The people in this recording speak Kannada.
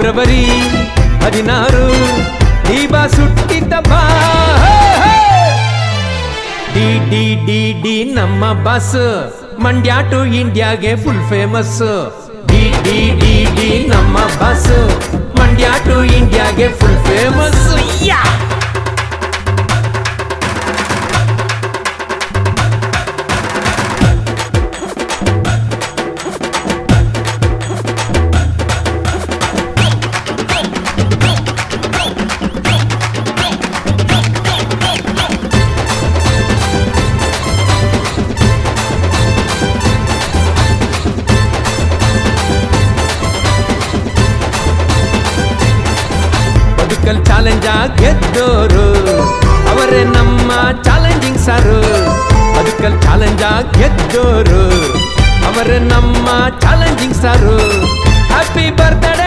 ಫೆಬ್ರವರಿ ಹದಿನಾರು ದೀಪ ಸುಟ್ಟಿದ್ದ ಬಾ ಡಿ ಡಿ ಡಿ ಡಿ ನಮ್ಮ ಬಸ್ ಮಂಡ್ಯ ಟು ಇಂಡಿಯಾಗೆ full famous D D D D ನಮ್ಮ ಬಸ್ ಮಂಡ್ಯ ಟು ಇಂಡಿಯಾಗೆ ಫುಲ್ ಫೇಮಸ್ ಯಾ ಬದುಕಲ್ ಚಾಲೆಂಜ್ ಗೆದ್ದೋರು ಅವರೇ ನಮ್ಮ ಚಾಲೆಂಜಿಂಗ್ ಸಾರು ಬದುಕಲ್ ಚಾಲೆಂಜ್ ಗೆದ್ದೋರು ಅವರೇ ನಮ್ಮ ಚಾಲೆಂಜಿಂಗ್ ಸಾರು ಹ್ಯಾಪಿ ಬರ್ತ್ಡೇ